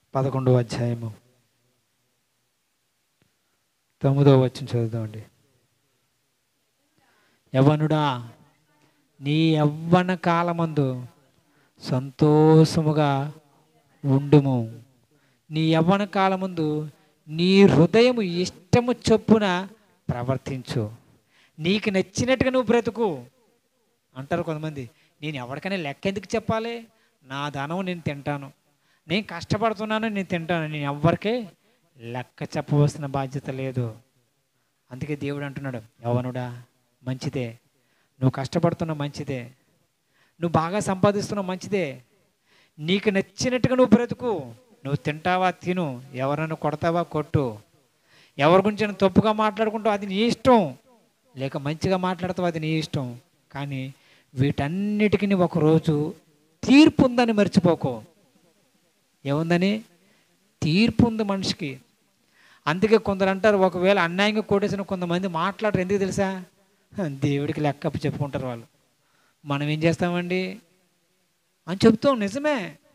పదకొండవ అధ్యాయము తొమ్మిదవ వచ్చిన చదువుదామండి యవనుడా నీ యవ్వన కాలమందు సంతోషముగా ఉండుము నీ యవ్వన కాలమందు నీ హృదయము ఇష్టము చొప్పున ప్రవర్తించు నీకు నచ్చినట్టుగా నువ్వు బ్రతుకు అంటారు కొంతమంది నేను ఎవరికైనా లెక్క ఎందుకు చెప్పాలి నా ధనం నేను తింటాను నేను కష్టపడుతున్నాను నేను తింటాను నేను ఎవ్వరికే లెక్క చెప్పవలసిన బాధ్యత లేదు అందుకే దేవుడు అంటున్నాడు యవనుడా మంచిదే నువ్వు కష్టపడుతున్న మంచిదే నువ్వు బాగా సంపాదిస్తున్నావు మంచిదే నీకు నచ్చినట్టుగా నువ్వు బ్రతుకు నువ్వు తింటావా తిను ఎవరైనా కొడతావా కొట్టు ఎవరి గురించి అయినా తప్పుగా మాట్లాడుకుంటావు అది నీ ఇష్టం లేక మంచిగా మాట్లాడతావు అది నీ ఇష్టం కానీ వీటన్నిటికీ ఒకరోజు తీర్పు ఉందని మర్చిపోకు ఏముందని తీర్పు ఉంది మనిషికి అందుకే కొందరు అంటారు ఒకవేళ అన్యాయంగా కొట్టేసిన కొంతమంది మాట్లాడరు ఎందుకు తెలుసా "హ, దేవుడికి లెక్క చెప్పుకుంటారు వాళ్ళు మనం ఏం చేస్తామండి అని చెప్తాం నిజమే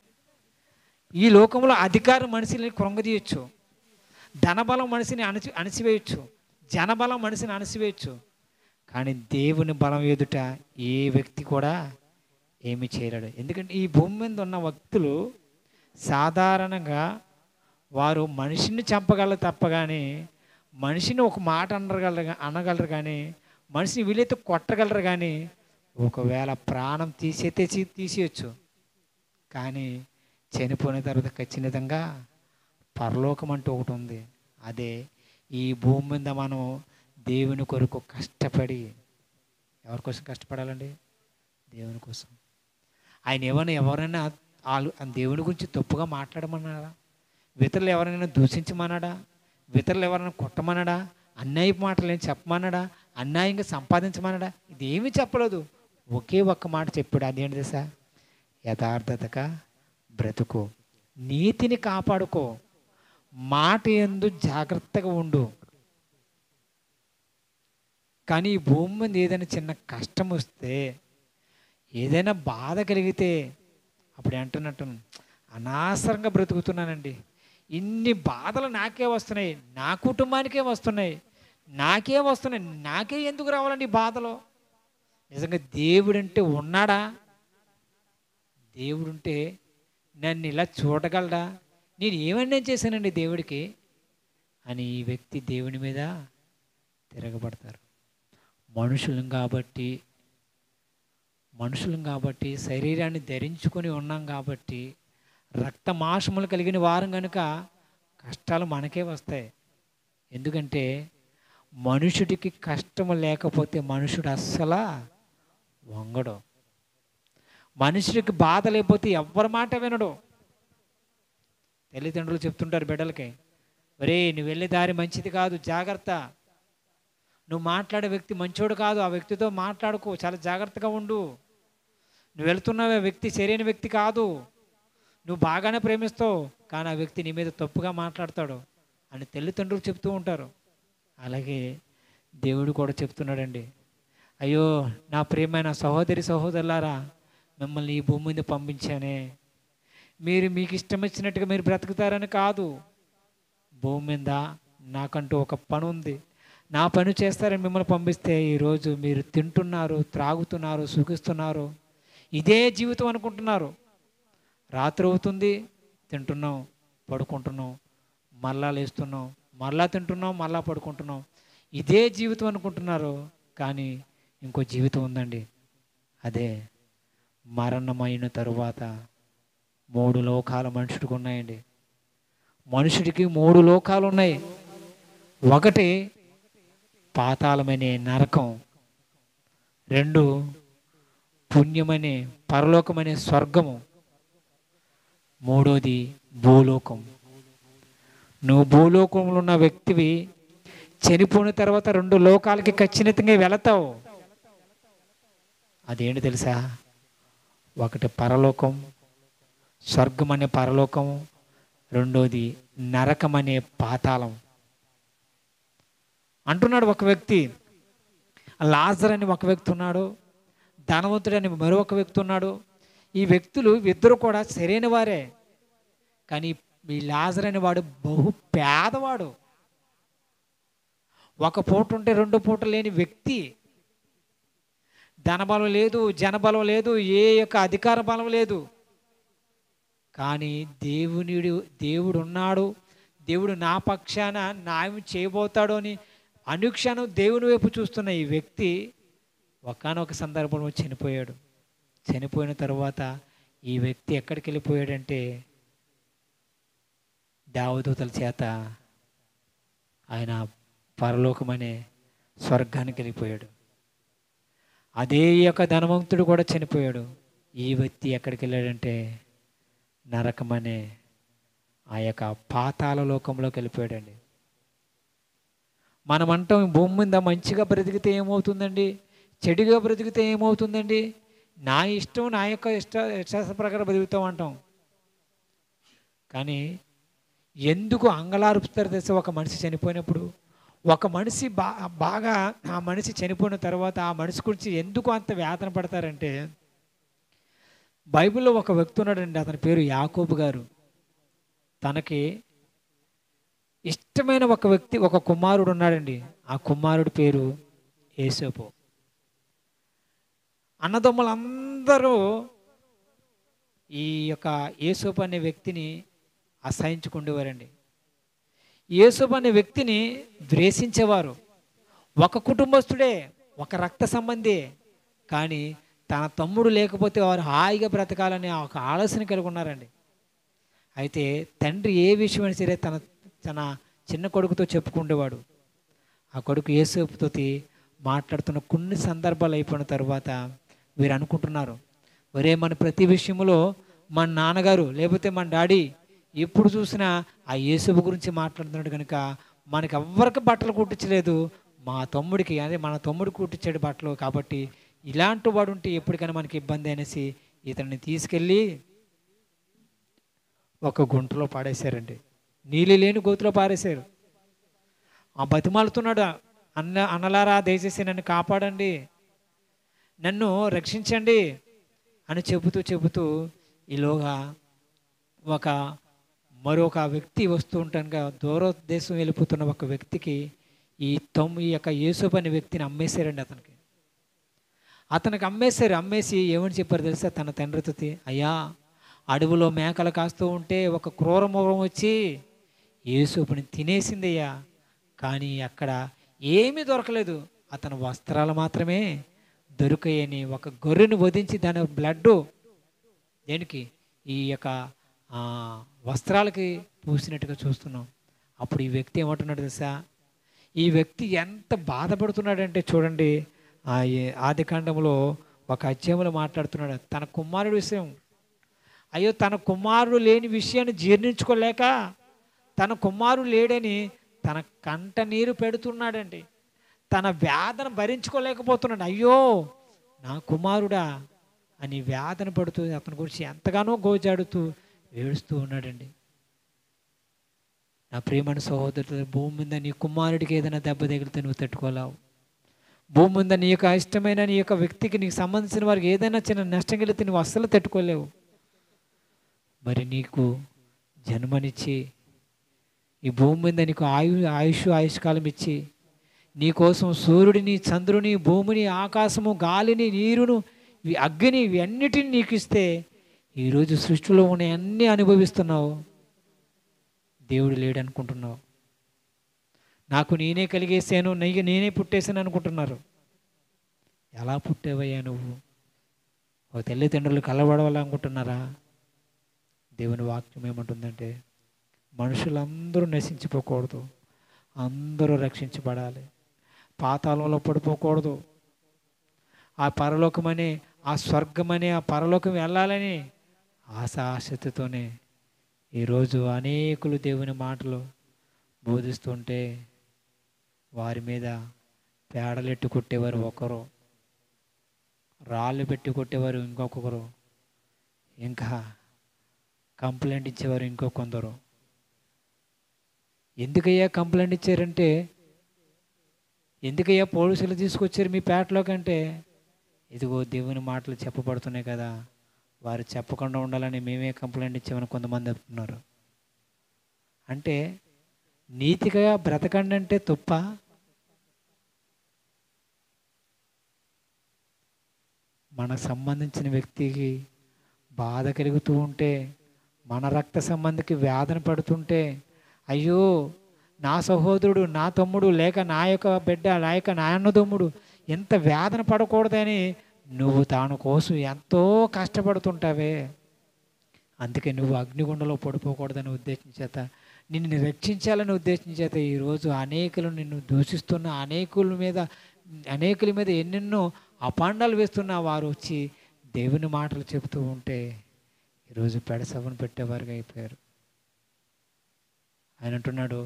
ఈ లోకంలో అధికారం మనిషిని కృంగదీయచ్చు ధనబలం మనిషిని అణచి అణిచివేయచ్చు జనబలం మనిషిని అణిచివేయచ్చు కానీ దేవుని బలం ఎదుట ఏ వ్యక్తి కూడా ఏమీ చేయలేడు ఎందుకంటే ఈ భూమి మీద ఉన్న వ్యక్తులు సాధారణంగా వారు మనిషిని చంపగలరు తప్ప కానీ మనిషిని ఒక మాట అనగలరు అనగలరు కానీ మనిషిని వీలైతే కొట్టగలరు కానీ ఒకవేళ ప్రాణం తీసేతే తీ- తీసేయచ్చు కానీ చనిపోయిన తర్వాత ఖచ్చితంగా పరలోకం అంటూ ఒకటి ఉంది అదే ఈ భూమి మీద మనం దేవుని కొరకు కష్టపడి ఎవరి కోసం కష్టపడాలండి దేవుని కోసం ఆయన ఏమైనా ఎవరైనా వాళ్ళు ఆ దేవుని గురించి తప్పుగా మాట్లాడమన్నాడా ఇతరులు ఎవరైనా దూషించమన్నాడా ఇతరులు ఎవరైనా కొట్టమన్నాడా అన్యాయ మాటలు ఏం చెప్పమన్నాడా అన్యాయంగా సంపాదించమన్నాడా ఇది ఏమీ చెప్పలేదు ఒకే ఒక్క మాట చెప్పాడు అదేంటి తెలుసా యథార్థతగా బ్రతుకు నీతిని కాపాడుకో మాట ఎందు జాగ్రత్తగా ఉండు కానీ ఈ భూమి మీద ఏదైనా చిన్న కష్టం వస్తే ఏదైనా బాధ కలిగితే అప్పుడు అంటున్నట్టు అనవసరంగా బ్రతుకుతున్నానండి ఇన్ని బాధలు నాకే వస్తున్నాయి నా కుటుంబానికే వస్తున్నాయి నాకే వస్తున్నాయి నాకే ఎందుకు రావాలండి ఈ బాధలు నిజంగా దేవుడంటే ఉన్నాడా దేవుడుంటే నన్ను ఇలా చూడగలడా నేను ఏమన్నా చేశానండి దేవుడికి అని ఈ వ్యక్తి దేవుని మీద తిరగబడతారు మనుషులం కాబట్టి మనుషులం కాబట్టి శరీరాన్ని ధరించుకొని ఉన్నాం కాబట్టి రక్త మాంసములు కలిగిన వారం కనుక కష్టాలు మనకే వస్తాయి ఎందుకంటే మనుషుడికి కష్టము లేకపోతే మనుషుడు అస్సలా వంగడు మనుషుడికి బాధ లేకపోతే ఎవ్వరి మాట వినడు తల్లిదండ్రులు చెప్తుంటారు బిడ్డలకి ఒరే నువ్వు వెళ్ళే దారి మంచిది కాదు జాగ్రత్త నువ్వు మాట్లాడే వ్యక్తి మంచోడు కాదు ఆ వ్యక్తితో మాట్లాడుకో చాలా జాగ్రత్తగా ఉండు నువ్వు వెళ్తున్న వ్యక్తి సరైన వ్యక్తి కాదు నువ్వు బాగానే ప్రేమిస్తావు కానీ ఆ వ్యక్తి నీ మీద తప్పుగా మాట్లాడతాడు అని తల్లిదండ్రులు చెప్తూ ఉంటారు అలాగే దేవుడు కూడా చెప్తున్నాడండి అయ్యో నా ప్రియమైన సహోదరి సహోదరులారా మిమ్మల్ని ఈ భూమి మీద పంపించానే మీరు మీకు ఇష్టం వచ్చినట్టుగా మీరు బ్రతుకుతారని కాదు భూమి మీద నాకంటూ ఒక పని ఉంది నా పని చేస్తారని మిమ్మల్ని పంపిస్తే ఈరోజు మీరు తింటున్నారు త్రాగుతున్నారు సుఖిస్తున్నారు ఇదే జీవితం అనుకుంటున్నారు రాత్రి అవుతుంది తింటున్నాం పడుకుంటున్నాం మళ్ళా లేస్తున్నాం మళ్ళా తింటున్నాం మళ్ళా పడుకుంటున్నాం ఇదే జీవితం అనుకుంటున్నారు కానీ ఇంకో జీవితం ఉందండి అదే మరణమైన తరువాత మూడు లోకాలు మనుషుడికి ఉన్నాయండి మనుషుడికి మూడు లోకాలు ఉన్నాయి ఒకటి పాతాళమనే నరకం రెండు పుణ్యమనే పరలోకమనే స్వర్గము మూడోది భూలోకం నువ్వు భూలోకంలో ఉన్న వ్యక్తివి చనిపోయిన తర్వాత రెండు లోకాలకి ఖచ్చితంగా వెళతావు అదేంటి తెలుసా ఒకటి పరలోకం స్వర్గం అనే పరలోకం రెండోది నరకం అనే పాతాళం అంటున్నాడు ఒక వ్యక్తి లాజర్ అని ఒక వ్యక్తి ఉన్నాడు ధనవంతుడు అని మరొక వ్యక్తి ఉన్నాడు ఈ వ్యక్తులు ఇద్దరు కూడా సరైన వారే కానీ మీ లాజర్ అనేవాడు బహు పేదవాడు ఒక పూట ఉంటే రెండు పూట లేని వ్యక్తి ధనబలం లేదు జనబలం లేదు ఏ యొక్క అధికార బలం లేదు కానీ దేవునిడు దేవుడు ఉన్నాడు దేవుడు నా పక్షాన న్యాయం చేయబోతాడు అని అనుక్షణం దేవుని వైపు చూస్తున్న ఈ వ్యక్తి ఒకనొక సందర్భంలో చనిపోయాడు చనిపోయిన తర్వాత ఈ వ్యక్తి ఎక్కడికి వెళ్ళిపోయాడంటే దేవదూతల చేత ఆయన పరలోకమనే స్వర్గానికి వెళ్ళిపోయాడు అదే యొక్క ధనవంతుడు కూడా చనిపోయాడు ఈ వ్యక్తి ఎక్కడికి వెళ్ళాడంటే నరకమనే ఆ యొక్క పాతాల లోకంలోకి వెళ్ళిపోయాడండి మనం అంటాం ఈ భూమి మీద మంచిగా బ్రతికితే ఏమవుతుందండి చెడుగా బ్రతికితే ఏమవుతుందండి నా ఇష్టం నా యొక్క ఇష్ట ఇష్ట ప్రకారం బ్రతుకుతాం అంటాం కానీ ఎందుకు అంగలారుపుతారు తెలిసి ఒక మనిషి చనిపోయినప్పుడు ఒక మనిషి బా బాగా ఆ మనిషి చనిపోయిన తర్వాత ఆ మనిషి గురించి ఎందుకు అంత వేదన పడతారంటే బైబిల్లో ఒక వ్యక్తి ఉన్నాడండి అతని పేరు యాకోబు గారు తనకి ఇష్టమైన ఒక వ్యక్తి ఒక కుమారుడు ఉన్నాడండి ఆ కుమారుడి పేరు ఏసోపు అన్నదమ్ములందరూ ఈ యొక్క ఏసోపు అనే వ్యక్తిని అసహించుకుండేవారండి యేసుబు అనే వ్యక్తిని ద్వేషించేవారు ఒక కుటుంబస్తుడే ఒక రక్త సంబంధి కానీ తన తమ్ముడు లేకపోతే వారు హాయిగా బ్రతకాలనే ఒక ఆలోచన కలిగి ఉన్నారండి అయితే తండ్రి ఏ విషయమైనా సరే తన తన చిన్న కొడుకుతో చెప్పుకుండేవాడు ఆ కొడుకు యేసుతో మాట్లాడుతున్న కొన్ని సందర్భాలు అయిపోయిన తర్వాత వీరు అనుకుంటున్నారు ఒరే మన ప్రతి విషయంలో మన నాన్నగారు లేకపోతే మన డాడీ ఎప్పుడు చూసినా ఆ యేసుబు గురించి మాట్లాడుతున్నాడు కనుక మనకి ఎవ్వరికి బట్టలు కుట్టించలేదు మా తమ్ముడికి అదే మన తమ్ముడు కుట్టించాడు బట్టలు కాబట్టి ఇలాంటి వాడు ఉంటే ఎప్పటికైనా మనకి ఇబ్బంది అనేసి ఇతన్ని తీసుకెళ్ళి ఒక గుంటలో పాడేశారండి నీళ్ళు లేని గోతులో పారేశారు ఆ బతిమాలుతున్నాడు అన్న అన్నలారా దయచేసి నన్ను కాపాడండి నన్ను రక్షించండి అని చెబుతూ చెబుతూ ఈలోగా ఒక మరొక వ్యక్తి వస్తూ ఉంటానుగా దూరదేశం వెళ్ళిపోతున్న ఒక వ్యక్తికి ఈ తొమ్ ఈ యొక్క యేసుపు అనే వ్యక్తిని అమ్మేశారండి అతనికి అతనికి అమ్మేశారు అమ్మేసి ఏమని చెప్పారు తెలుసా తన తండ్రితో అయ్యా అడవిలో మేకలు కాస్తూ ఉంటే ఒక క్రూర మృగం వచ్చి యేసుపుని తినేసిందయ్యా కానీ అక్కడ ఏమీ దొరకలేదు అతని వస్త్రాలు మాత్రమే దొరికాయని ఒక గొర్రెను వధించి దాని బ్లడ్ దేనికి ఈ యొక్క ఆ, వస్త్రాలకి పూసినట్టుగా చూస్తున్నాం అప్పుడు ఈ వ్యక్తి ఏమంటున్నాడు తెలుసా ఈ వ్యక్తి ఎంత బాధపడుతున్నాడంటే చూడండి ఆ ఏ- ఆది కాండంలో ఒక అధ్యాయంలో మాట్లాడుతున్నాడు తన కుమారుడి విషయం అయ్యో తన కుమారుడు లేని విషయాన్ని జీర్ణించుకోలేక తన కుమారుడు లేడని తన కంట నీరు పెడుతున్నాడండి తన వేదన భరించుకోలేకపోతున్నాడు అయ్యో నా కుమారుడా అని వేదన పడుతూ అతని గురించి ఎంతగానో గోజాడుతూ ఏడుస్తూ ఉన్నాడండి నా ప్రియమైన సహోదరుడు భూమి మీద నీ కుమారుడికి ఏదైనా దెబ్బ తగిలితే నువ్వు తట్టుకోలేవు భూమి మీద నీ యొక్క ఇష్టమైన నీ యొక్క వ్యక్తికి నీకు సంబంధించిన వారికి ఏదైనా చిన్న నష్టం కలిగితే నువ్వు అస్సలు తట్టుకోలేవు మరి నీకు జన్మనిచ్చి ఈ భూమి మీద నీకు ఆయు ఆయుష్ ఆయుష్కాలం ఇచ్చి నీ కోసం సూర్యుడిని చంద్రుని భూమిని ఆకాశము గాలిని నీరును ఇవి అగ్ని ఇవి అన్నిటిని నీకు ఇస్తే ఈరోజు సృష్టిలో ఉన్న అన్నీ అనుభవిస్తున్నావు దేవుడు లేడనుకుంటున్నావు నాకు నేనే కలిగేసాను నెయ్యి నేనే పుట్టేసాను అనుకుంటున్నారు ఎలా పుట్టేవయ్యా నువ్వు ఒక తల్లిదండ్రులు కలబడవాలనుకుంటున్నారా దేవుని వాక్యం ఏమంటుందంటే మనుషులందరూ నశించిపోకూడదు అందరూ రక్షించబడాలి పాతాళంలో పడిపోకూడదు ఆ పరలోకమనే ఆ స్వర్గమనే ఆ పరలోకం వెళ్ళాలని ఆశ ఆసక్తితోనే ఈరోజు అనేకులు దేవుని మాటలు బోధిస్తుంటే వారి మీద పేడలెట్టు కొట్టేవారు ఒకరు రాళ్ళు పెట్టి కొట్టేవారు ఇంకొకరు ఇంకా కంప్లైంట్ ఇచ్చేవారు ఇంకో కొందరు ఎందుకయ్యా కంప్లైంట్ ఇచ్చారంటే ఎందుకయ్యా పోలీసులు తీసుకొచ్చారు మీ పేటలో కంటే ఇదిగో దేవుని మాటలు చెప్పబడుతున్నాయి కదా వారు చెప్పకుండా ఉండాలని మేమే కంప్లైంట్ ఇచ్చామని కొంతమంది చెప్తున్నారు అంటే నీతిగా బ్రతకండి అంటే తప్ప మనకు సంబంధించిన వ్యక్తికి బాధ కలుగుతూ ఉంటే మన రక్త సంబంధికి వేదన పడుతుంటే అయ్యో నా సహోదరుడు నా తమ్ముడు లేక నా యొక్క బిడ్డ నా యొక్క నాన్నదమ్ముడు ఎంత వేదన పడకూడదని నువ్వు తాను కోసం ఎంతో కష్టపడుతుంటావే అందుకే నువ్వు అగ్నిగుండలో పడిపోకూడదని ఉద్దేశం చేత నిన్ను రక్షించాలని ఉద్దేశం చేత ఈరోజు అనేకులు నిన్ను దూషిస్తున్న అనేకుల మీద అనేకుల మీద ఎన్నెన్నో అపాండాలు వేస్తున్న వారు వచ్చి దేవుని మాటలు చెబుతూ ఉంటే ఈరోజు పెడసవను పెట్టేవారుగా అయిపోయారు ఆయన అంటున్నాడు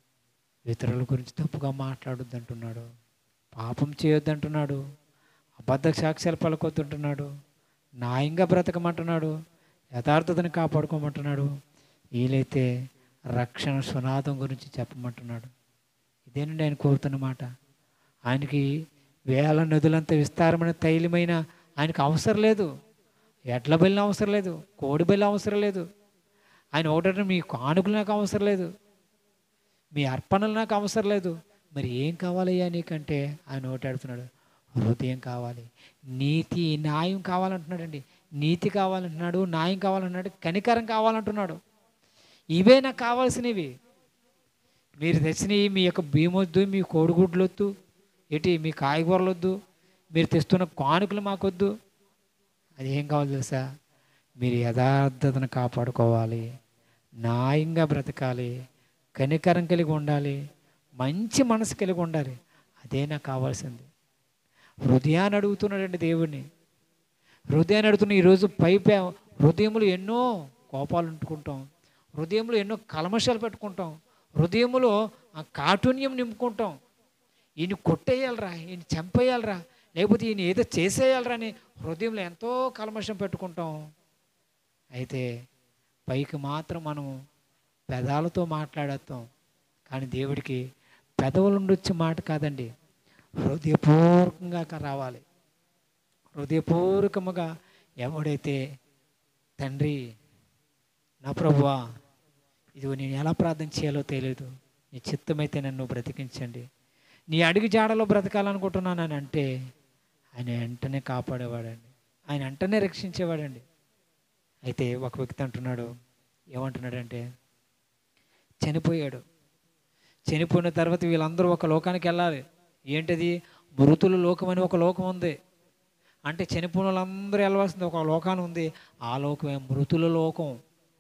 ఇతరుల గురించి తప్పుగా మాట్లాడొద్దు అంటున్నాడు పాపం చేయొద్దు అంటున్నాడు అబద్ధ సాక్ష్యాలు పలకొద్దంటున్నాడు న్యాయంగా బ్రతకమంటున్నాడు యథార్థతని కాపాడుకోమంటున్నాడు వీలైతే రక్షణ సునాదం గురించి చెప్పమంటున్నాడు ఇదేనండి ఆయన కోరుతున్న మాట ఆయనకి వేల నదులంత విస్తారమైన తైలమైన ఆయనకు అవసరం లేదు ఎడ్ల బెల్లం అవసరం లేదు కోడి బెల్లం అవసరం లేదు ఆయన ఒకటంటే మీ కానుకలు నాకు అవసరం లేదు మీ అర్పణలు నాకు అవసరం లేదు మరి ఏం కావాలయ్యా నీకంటే ఆయన ఒకటి అడుగుతున్నాడు హృదయం కావాలి నీతి న్యాయం కావాలంటున్నాడండి నీతి కావాలంటున్నాడు న్యాయం కావాలంటున్నాడు కనికరం కావాలంటున్నాడు ఇవే నాకు కావాల్సినవి మీరు తెచ్చినవి మీ యొక్క భీమొద్దు మీ కోడిగుడ్లు వద్దు ఏంటి మీ కాయగూరలు వద్దు మీరు తెస్తున్న కానుకలు మాకొద్దు అది ఏం కావాలి తెలుసా మీరు యథార్థతను కాపాడుకోవాలి న్యాయంగా బ్రతకాలి కనికరం కలిగి ఉండాలి మంచి మనసు కలిగి ఉండాలి అదే నాకు కావాల్సింది హృదయాన్ని అడుగుతున్నాడండి దేవుడిని హృదయాన్ని అడుగుతున్న ఈరోజు పై పై- హృదయములు ఎన్నో కోపాలు ఉంటుకుంటాం హృదయంలో ఎన్నో కల్మషాలు పెట్టుకుంటాం హృదయంలో ఆ కాఠున్యం నింపుకుంటాం ఈయన కొట్టేయాలరా ఈయన చంపేయాలరా లేకపోతే ఈయన ఏదో చేసేయాలరా అని హృదయంలో ఎంతో కల్మషం పెట్టుకుంటాం అయితే పైకి మాత్రం మనం పెదాలతో మాట్లాడేస్తాం కానీ దేవుడికి పెదవుల నుండి వచ్చే మాట కాదండి హృదయపూర్వకంగా క- రావాలి హృదయపూర్వకముగా ఎవడైతే తండ్రి నా ప్రభువా ఇదిగో నేను ఎలా ప్రార్థన చేయాలో తెలియదు నీ చిత్తమైతే నన్ను బ్రతికించండి నీ అడుగు జాడలో బ్రతకాలనుకుంటున్నానని అంటే ఆయన వెంటనే కాపాడేవాడండి ఆయన వెంటనే రక్షించేవాడండి అయితే ఒక వ్యక్తి అంటున్నాడు ఏమంటున్నాడంటే చనిపోయాడు చనిపోయిన తర్వాత వీళ్ళందరూ ఒక లోకానికి వెళ్ళాలి ఏంటది మృతుల లోకం అని ఒక లోకం ఉంది అంటే చనిపోయిన వాళ్ళందరూ వెళ్ళవలసింది ఒక లోకాన్ని ఉంది ఆ లోకమే మృతుల లోకం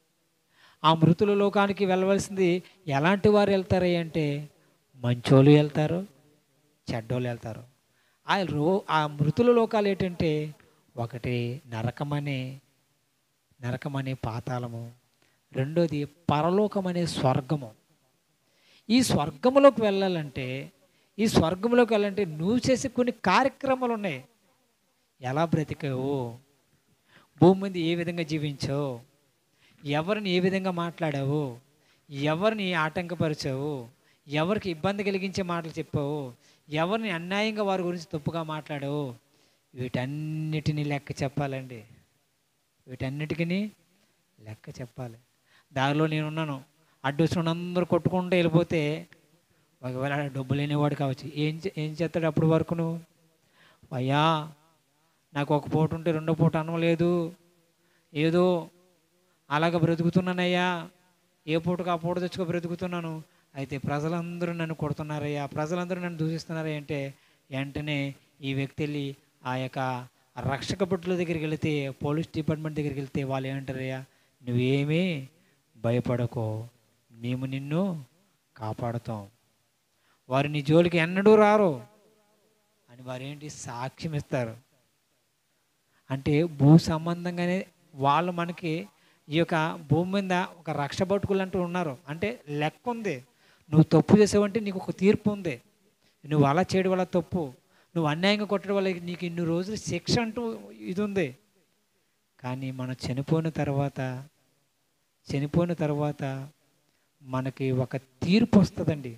ఆ మృతుల లోకానికి వెళ్ళవలసింది ఎలాంటి వారు వెళ్తారు అంటే మంచోళ్ళు వెళ్తారు చెడ్డోళ్ళు వెళ్తారు ఆ రో ఆ మృతుల లోకాలు ఏంటంటే ఒకటి నరకమనే నరకమనే పాతాళము రెండోది పరలోకం అనే స్వర్గము ఈ స్వర్గంలోకి వెళ్ళాలంటే ఈ స్వర్గంలోకి వెళ్ళాలంటే నువ్వు చేసే కొన్ని కార్యక్రమాలు ఉన్నాయి ఎలా బ్రతికావు భూమి మీద ఏ విధంగా జీవించావు ఎవరిని ఏ విధంగా మాట్లాడావు ఎవరిని ఆటంకపరిచావు ఎవరికి ఇబ్బంది కలిగించే మాటలు చెప్పావు ఎవరిని అన్యాయంగా వారి గురించి తప్పుగా మాట్లాడావు వీటన్నిటినీ లెక్క చెప్పాలండి వీటన్నిటికీ లెక్క చెప్పాలి దారిలో నేనున్నాను అడ్డు వచ్చిన అందరూ కొట్టుకుంటూ వెళ్ళిపోతే ఒకవేళ ఆడ డబ్బు లేనివాడు కావచ్చు ఏం చే- ఏం చేస్తాడు అప్పుడు వరకు నువ్వు అయ్యా నాకు ఒక పూట ఉంటే రెండో పూట అన్నం లేదు ఏదో అలాగ బ్రతుకుతున్నానయ్యా ఏ పూటకు ఆ పూట తెచ్చుకో బ్రతుకుతున్నాను అయితే ప్రజలందరూ నన్ను కొడుతున్నారయ్యా ప్రజలందరూ నన్ను దూషిస్తున్నారయ్యా అంటే వెంటనే ఈ వ్యక్తి వెళ్ళి ఆ యొక్క రక్షక భటుల దగ్గరికి వెళితే పోలీస్ డిపార్ట్మెంట్ దగ్గరికి వెళ్తే వాళ్ళు ఏమంటారయ్యా నువ్వేమీ భయపడకో మేము నిన్ను కాపాడుతాం వారు నీ జోలికి ఎన్నడూ రారు అని వారు ఏంటి సాక్ష్యం ఇస్తారు అంటే భూ సంబంధంగానే వాళ్ళు మనకి ఈ యొక్క భూమి మీద ఒక రక్ష భటుకులు అంటూ ఉన్నారు అంటే లెక్క ఉంది నువ్వు తప్పు చేసావంటే నీకు ఒక తీర్పు ఉంది నువ్వు అలా చేయడం వల్ల తప్పు నువ్వు అన్యాయంగా కొట్టడం వల్ల నీకు ఇన్ని రోజులు శిక్ష అంటూ ఇది ఉంది కానీ మనం చనిపోయిన తర్వాత చనిపోయిన తర్వాత మనకి ఒక తీర్పు వస్తుందండి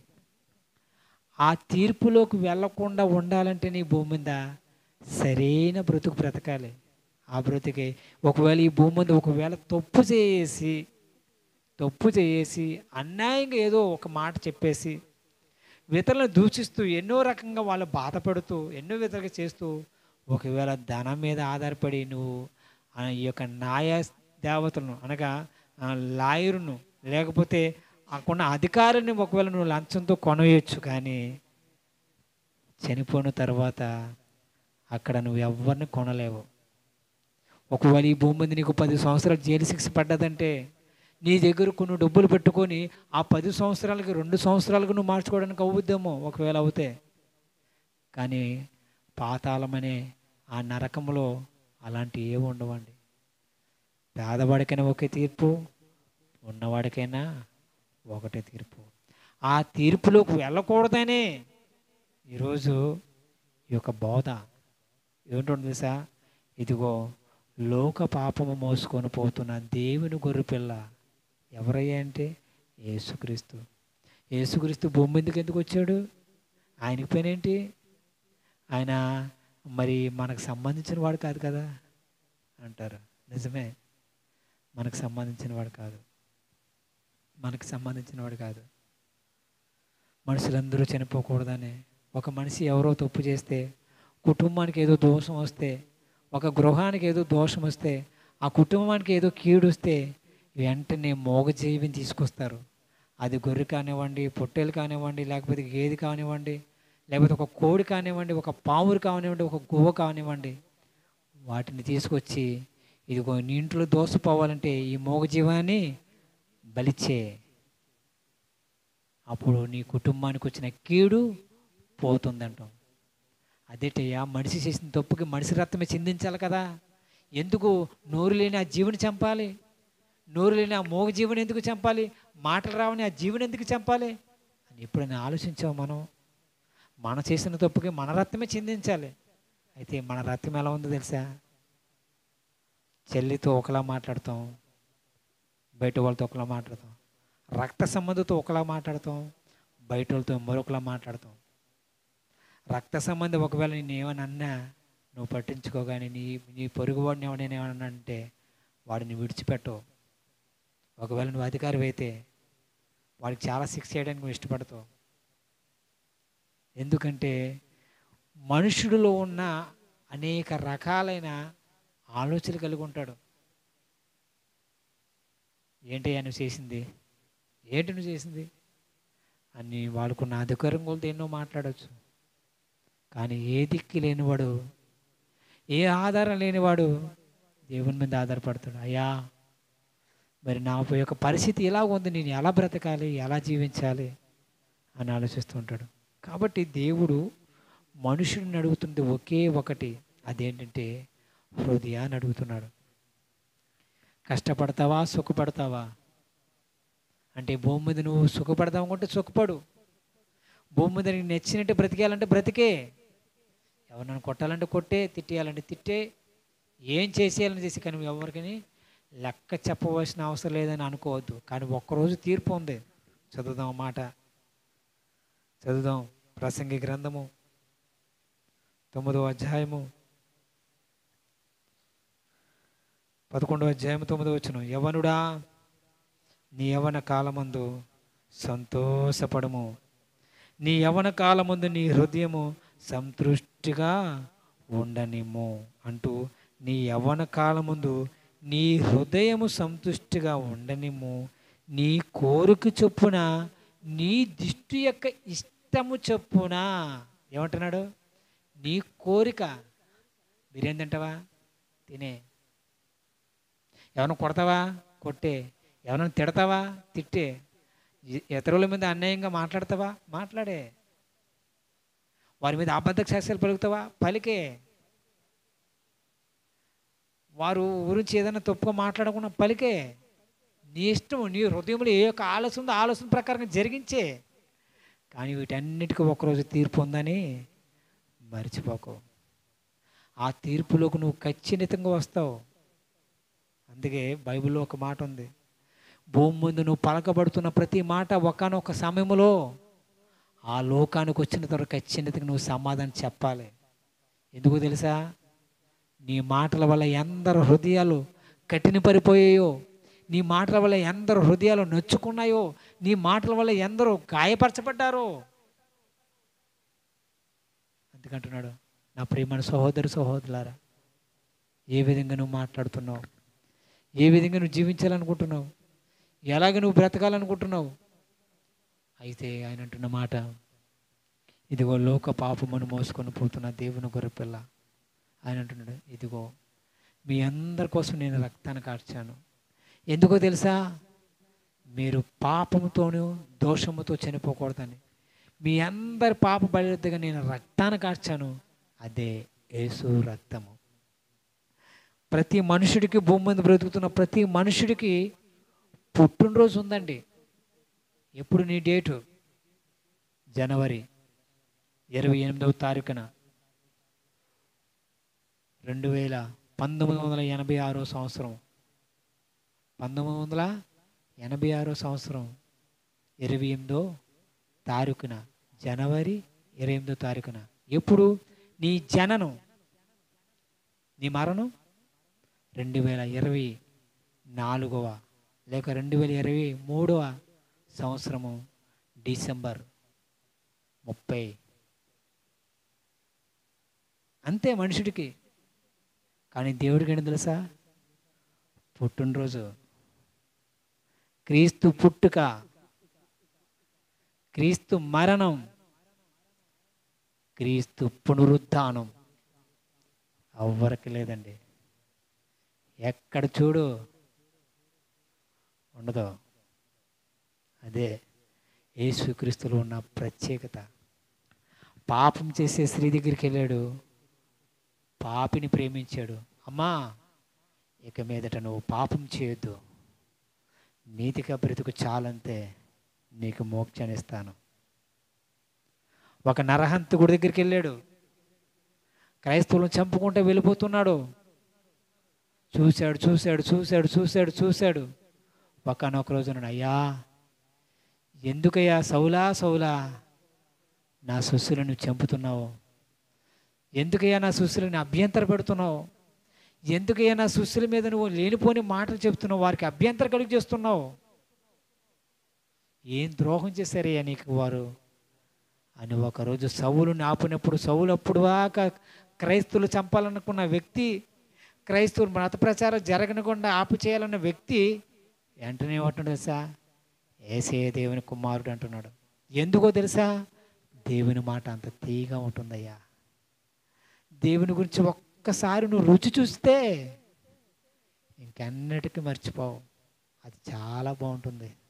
ఆ తీర్పులోకి వెళ్ళకుండా ఉండాలంటే నీ భూమి మీద సరైన బ్రతుకు బ్రతకాలి ఆ బ్రతికి ఒకవేళ ఈ భూమి మీద ఒకవేళ తప్పు చేసి తప్పు చేసి అన్యాయంగా ఏదో ఒక మాట చెప్పేసి ఇతరులను దూషిస్తూ ఎన్నో రకంగా వాళ్ళు బాధపడుతూ ఎన్నో విధాలుగా చేస్తూ ఒకవేళ ధనం మీద ఆధారపడి నువ్వు ఆ ఈ యొక్క న్యాయ దేవతలను అనగా ఆ లాయరును లేకపోతే అక్కడున్న అధికారిని ఒకవేళ నువ్వు లంచంతో కొనవేయచ్చు కానీ చనిపోయిన తర్వాత అక్కడ నువ్వు ఎవరిని కొనలేవు ఒకవేళ ఈ భూమి మీద నీకు పది సంవత్సరాలు జైలు శిక్ష పడ్డదంటే నీ దగ్గర కొన్ని డబ్బులు పెట్టుకొని ఆ పది సంవత్సరాలకి రెండు సంవత్సరాలకు నువ్వు మార్చుకోవడానికి అవుద్దేమో ఒకవేళ అవుతే కానీ పాతాళమనే ఆ నరకంలో అలాంటివి ఏమి ఉండవండి పేదవాడికైనా ఒకే తీర్పు ఉన్నవాడికైనా ఒకటే తీర్పు ఆ తీర్పులోకి వెళ్ళకూడదనే ఈరోజు ఈ యొక్క బోధ ఏమిటంటుంది తెలుసా ఇదిగో లోక పాపము మోసుకొని పోతున్న దేవుని గొర్రెపిల్ల ఎవరయ్యా అంటే యేసుక్రీస్తు యేసుక్రీస్తు భూమి మీదకి ఎందుకు వచ్చాడు ఆయనకి పని ఏంటి ఆయన మరి మనకు సంబంధించిన వాడు కాదు కదా అంటారు నిజమే మనకు సంబంధించిన వాడు కాదు మనకు సంబంధించిన వాడు కాదు మనుషులందరూ చనిపోకూడదని ఒక మనిషి ఎవరో తప్పు చేస్తే కుటుంబానికి ఏదో దోషం వస్తే ఒక గృహానికి ఏదో దోషం వస్తే ఆ కుటుంబానికి ఏదో కీడు వస్తే వెంటనే మోగజీవిని తీసుకొస్తారు అది గొర్రె కానివ్వండి పొట్టేలు కానివ్వండి లేకపోతే గేదె కానివ్వండి లేకపోతే ఒక కోడి కానివ్వండి ఒక పావురు కానివ్వండి ఒక గువ్వ కానివ్వండి వాటిని తీసుకొచ్చి ఇదిగో నీ ఇంట్లో దోసపోవాలంటే ఈ మోగజీవాన్ని బలిచ్చే అప్పుడు నీ కుటుంబానికి వచ్చిన కీడు పోతుందంటాం అదేటయ్యా మనిషి చేసిన తప్పుకి మనిషి రక్తమే చిందించాలి కదా ఎందుకు నోరు లేని ఆ జీవుని చంపాలి నోరు లేని ఆ మోగ జీవుని ఎందుకు చంపాలి మాటలు రావని ఆ జీవుని ఎందుకు చంపాలి అని ఎప్పుడైనా ఆలోచించావు మనం మనం చేసిన తప్పుకి మన రక్తమే చిందించాలి అయితే మన రక్తం ఎలా ఉందో తెలుసా చెల్లితో ఒకలా మాట్లాడతాం బయట వాళ్ళతో ఒకలా మాట్లాడతాం రక్త సంబంధితో ఒకలా మాట్లాడతాం బయట వాళ్ళతో మరొకలా మాట్లాడతాం రక్త సంబంధం ఒకవేళ నేను ఏమని అన్నా నువ్వు పట్టించుకోగాని నీ నీ పొరుగువాడిని ఎవడైనా ఏమన్నా అంటే వాడిని విడిచిపెట్టవు ఒకవేళ నువ్వు అధికారి అయితే వాడికి చాలా శిక్ష చేయడానికి నువ్వు ఇష్టపడతావు ఎందుకంటే మనుషుడిలో ఉన్న అనేక రకాలైన ఆలోచనలు కలిగి ఉంటాడు ఏంటయ్యా నువ్వు చేసింది ఏంటి నువ్వు చేసింది అని వాళ్ళకున్న అధికారం కొలతో ఎన్నో మాట్లాడవచ్చు కానీ ఏ దిక్కు లేనివాడు ఏ ఆధారం లేనివాడు దేవుని మీద ఆధారపడతాడు అయ్యా మరి నా యొక్క పరిస్థితి ఎలా ఉంది నేను ఎలా బ్రతకాలి ఎలా జీవించాలి అని ఆలోచిస్తూ ఉంటాడు కాబట్టి దేవుడు మనుషుడిని అడుగుతుంది ఒకే ఒకటి అదేంటంటే హృదయాన్ని అడుగుతున్నాడు కష్టపడతావా సుఖపడతావా అంటే భూమి మీద నువ్వు సుఖపడదాం అనుకుంటే సుఖపడు భూమి మీద నీకు నచ్చినట్టు బ్రతికేయాలంటే బ్రతికే ఎవరినైనా కొట్టాలంటే కొట్టే తిట్టేయాలంటే తిట్టే ఏం చేసేయాలని చేసి కానీ ఎవరికని లెక్క చెప్పవలసిన అవసరం లేదని అనుకోవద్దు కానీ ఒక్కరోజు తీర్పు ఉంది చదువుదాం ఆ మాట చదువుదాం ప్రసంగి గ్రంథము తొమ్మిదో అధ్యాయము పదకొండవ అధ్యాయం తొమ్మిదో వచ్చును యవనుడా నీ యవన కాలమందు సంతోషపడము నీ యవన కాలమందు నీ హృదయము సంతృష్టిగా ఉండనిమ్ము అంటూ నీ యవ్వన కాలముందు నీ హృదయము సంతుష్టిగా ఉండనిమ్ము నీ కోరిక చొప్పున నీ దిష్టి యొక్క ఇష్టము చొప్పున ఏమంటున్నాడు నీ కోరిక బిర్యానీ తింటావా తినే ఎవరిని కొడతావా కొట్టే ఎవరైనా తిడతావా తిట్టే ఇ- ఇతరుల మీద అన్యాయంగా మాట్లాడతావా మాట్లాడే వారి మీద అబద్ధ సాక్ష్యాలు పలుకుతావా పలికే వారు గురించి ఏదైనా తప్పుగా మాట్లాడకుండా పలికే నీ ఇష్టం నీ హృదయంలో ఏ యొక్క ఆలోచన ఉందో ఆ ఆలోచన ప్రకారం జరిగించే కానీ వీటన్నిటికీ ఒకరోజు తీర్పు ఉందని మర్చిపోకు ఆ తీర్పులోకి నువ్వు ఖచ్చితంగా వస్తావు అందుకే బైబిల్లో ఒక మాట ఉంది భూమి ముందు నువ్వు పలకబడుతున్న ప్రతి మాట ఒకనొక సమయంలో ఆ లోకానికి వచ్చిన తర్వాత ఖచ్చితంగా నువ్వు సమాధానం చెప్పాలి ఎందుకు తెలుసా నీ మాటల వల్ల ఎందరు హృదయాలు కఠినపడిపోయాయో నీ మాటల వల్ల ఎందరో హృదయాలు నొచ్చుకున్నాయో నీ మాటల వల్ల ఎందరో గాయపరచబడ్డారో అందుకంటున్నాడు నా ప్రియమైన సహోదరు సహోదరులారా ఏ విధంగా నువ్వు మాట్లాడుతున్నావు ఏ విధంగా నువ్వు జీవించాలనుకుంటున్నావు ఎలాగ నువ్వు బ్రతకాలనుకుంటున్నావు అయితే ఆయన అంటున్న మాట ఇదిగో లోక పాపమును మోసుకొని పోతున్న దేవుని గొర్రెపిల్ల ఆయన అంటున్నాడు ఇదిగో మీ అందరి కోసం నేను రక్తాన్ని కార్చాను ఎందుకో తెలుసా మీరు పాపముతోనూ దోషముతో చనిపోకూడదని మీ అందరి పాప బలిగా నేను రక్తాన్ని కార్చాను అదే యేసు రక్తము ప్రతి మనుషుడికి భూమి మీద బ్రతుకుతున్న ప్రతి మనుషుడికి పుట్టినరోజు ఉందండి ఎప్పుడు నీ డేటు జనవరి ఇరవై ఎనిమిదవ తారీఖున రెండు వేల పంతొమ్మిది వందల ఎనభై ఆరో సంవత్సరం పంతొమ్మిది వందల ఎనభై ఆరో సంవత్సరం ఇరవై ఎనిమిదో తారీఖున జనవరి ఇరవై ఎనిమిదో తారీఖున ఎప్పుడు నీ జననం నీ మరణం రెండు వేల ఇరవై నాలుగవ లేక రెండు వేల ఇరవై మూడవ సంవత్సరము డిసెంబర్ ముప్పై అంతే మనుషుడికి కానీ దేవుడికి ఏంటి తెలుసా పుట్టినరోజు క్రీస్తు పుట్టుక క్రీస్తు మరణం క్రీస్తు పునరుత్థానం ఎవ్వరికి లేదండి ఎక్కడ చూడు ఉండదు అదే యేసుక్రీస్తులో ఉన్న ప్రత్యేకత పాపం చేసే స్త్రీ దగ్గరికి వెళ్ళాడు పాపిని ప్రేమించాడు అమ్మా ఇక మీదట నువ్వు పాపం చేయొద్దు నీతిగా బ్రతుకు చాలంతే నీకు మోక్షాన్ని ఇస్తాను ఒక నరహంతకుడి దగ్గరికి వెళ్ళాడు క్రైస్తవులను చంపుకుంటూ వెళ్ళిపోతున్నాడు చూశాడు చూశాడు చూశాడు చూశాడు చూశాడు ఒకనొక రోజున అయ్యా ఎందుకయ్యా సౌలా సౌలా నా శిష్యులను చంపుతున్నావు ఎందుకయ్యా నా శిష్యులని అభ్యంతర పెడుతున్నావు ఎందుకయ్యా నా శిష్యుల మీద నువ్వు లేనిపోని మాటలు చెప్తున్నావు వారికి అభ్యంతర కలుగు చేస్తున్నావు ఏం ద్రోహం చేశారయ్యా నీకు వారు అని ఒకరోజు సౌలుని ఆపినప్పుడు సౌలు అప్పుడు దాకా క్రైస్తువులు చంపాలనుకున్న వ్యక్తి క్రైస్తవులు మత ప్రచారం జరగనకుండా ఆపు చేయాలన్న వ్యక్తి వెంటనే ఏమంటున్నాడు తెలుసా ఏసే దేవుని కుమారుడు అంటున్నాడు ఎందుకో తెలుసా దేవుని మాట అంత తీగా ఉంటుందయ్యా దేవుని గురించి ఒక్కసారి నువ్వు రుచి చూస్తే ఇంకన్నిటికీ మర్చిపోవు అది చాలా బాగుంటుంది